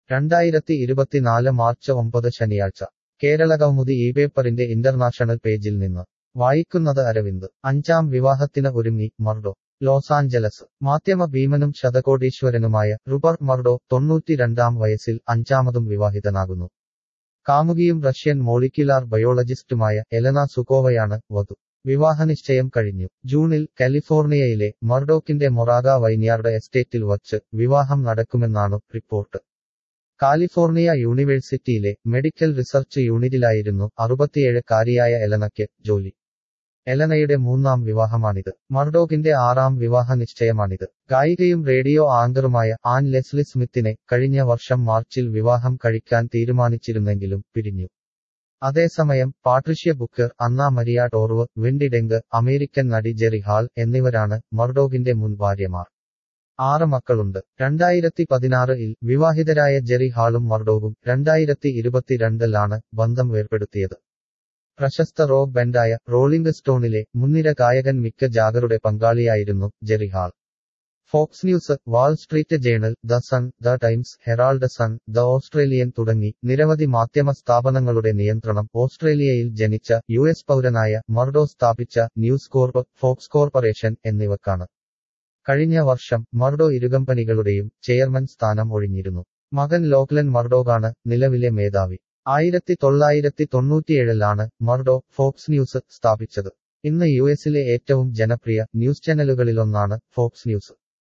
രണ്ടായിരത്തി ഇരുപത്തിനാല് മാർച്ച് ഒമ്പത് ശനിയാഴ്ച കേരളകൗമുദി ഈ പേപ്പറിന്റെ ഇന്റർനാഷണൽ പേജിൽ നിന്ന് വായിക്കുന്നത് അരവിന്ദ് അഞ്ചാം വിവാഹത്തിന് ഒരുങ്ങി മർഡോ ലോസ് ആഞ്ചലസ് മാധ്യമ ഭീമനും ശതകോടീശ്വരനുമായ റുബർട്ട് മർഡോ തൊണ്ണൂറ്റിരണ്ടാം വയസ്സിൽ അഞ്ചാമതും വിവാഹിതനാകുന്നു കാമുകിയും റഷ്യൻ മോളിക്യുലാർ ബയോളജിസ്റ്റുമായ എലന സുക്കോവയാണ് വധു വിവാഹനിശ്ചയം കഴിഞ്ഞു ജൂണിൽ കാലിഫോർണിയയിലെ മർഡോക്കിന്റെ മൊറാഗ വൈന്യാർഡ് എസ്റ്റേറ്റിൽ വച്ച് വിവാഹം നടക്കുമെന്നാണ് റിപ്പോർട്ട് കാലിഫോർണിയ യൂണിവേഴ്സിറ്റിയിലെ മെഡിക്കൽ റിസർച്ച് യൂണിറ്റിലായിരുന്നു അറുപത്തിയേഴ് കാരിയായ എലനയ്ക്ക് ജോലി എലനയുടെ മൂന്നാം വിവാഹമാണിത് മർഡോക്കിന്റെ ആറാം വിവാഹ നിശ്ചയമാണിത് ഗായികയും റേഡിയോ ആങ്കറുമായ ആൻ ലെസ്ലി സ്മിത്തിനെ കഴിഞ്ഞ വർഷം മാർച്ചിൽ വിവാഹം കഴിക്കാൻ തീരുമാനിച്ചിരുന്നെങ്കിലും പിരിഞ്ഞു അതേസമയം Patricia Booker Anna Maria Torv Wendi Deng American നടി ജെറി ഹാൾ എന്നിവരാണ് മർഡോഗിന്റെ മുൻ ഭാര്യമാർ ആറ് മക്കളുണ്ട് രണ്ടായിരത്തി പതിനാറിൽ വിവാഹിതരായ ജെറി ഹാളും മർഡോഗും രണ്ടായിരത്തി ഇരുപത്തിരണ്ടിലാണ് ബന്ധം വേർപെടുത്തിയത് പ്രശസ്ത റോക്ക് ബാൻഡായ റോളിംഗ് സ്റ്റോണിലെ മുൻനിര ഗായകൻ മിക്ക ജാഗറുടെ പങ്കാളിയായിരുന്നു Jerry Hall Fox News Wall Street Journal the Sun the Times Herald Sun the Australian തുടങ്ങി നിരവധി മാധ്യമ സ്ഥാപനങ്ങളുടെ നിയന്ത്രണം ഓസ്ട്രേലിയയിൽ ജനിച്ച യു എസ് പൗരനായ മർഡോ സ്ഥാപിച്ച ന്യൂസ് കോർപ്പ് ഫോക്സ് കോർപ്പറേഷൻ എന്നിവക്കാണ് കഴിഞ്ഞ വർഷം മർഡോ ഇരുകമ്പനികളുടെയും ചെയർമാൻ സ്ഥാനം ഒഴിഞ്ഞിരുന്നു മകൻ ലോക്ലൻ മർഡോഗാണ് നിലവിലെ മേധാവി ആയിരത്തി തൊള്ളായിരത്തി തൊണ്ണൂറ്റിയേഴിലാണ് മർഡോ ഫോക്സ് ന്യൂസ് സ്ഥാപിച്ചത് ഇന്ന് യു എസിലെ ഏറ്റവും ജനപ്രിയ ന്യൂസ് ചാനലുകളിലൊന്നാണ് ഫോക്സ് ന്യൂസ്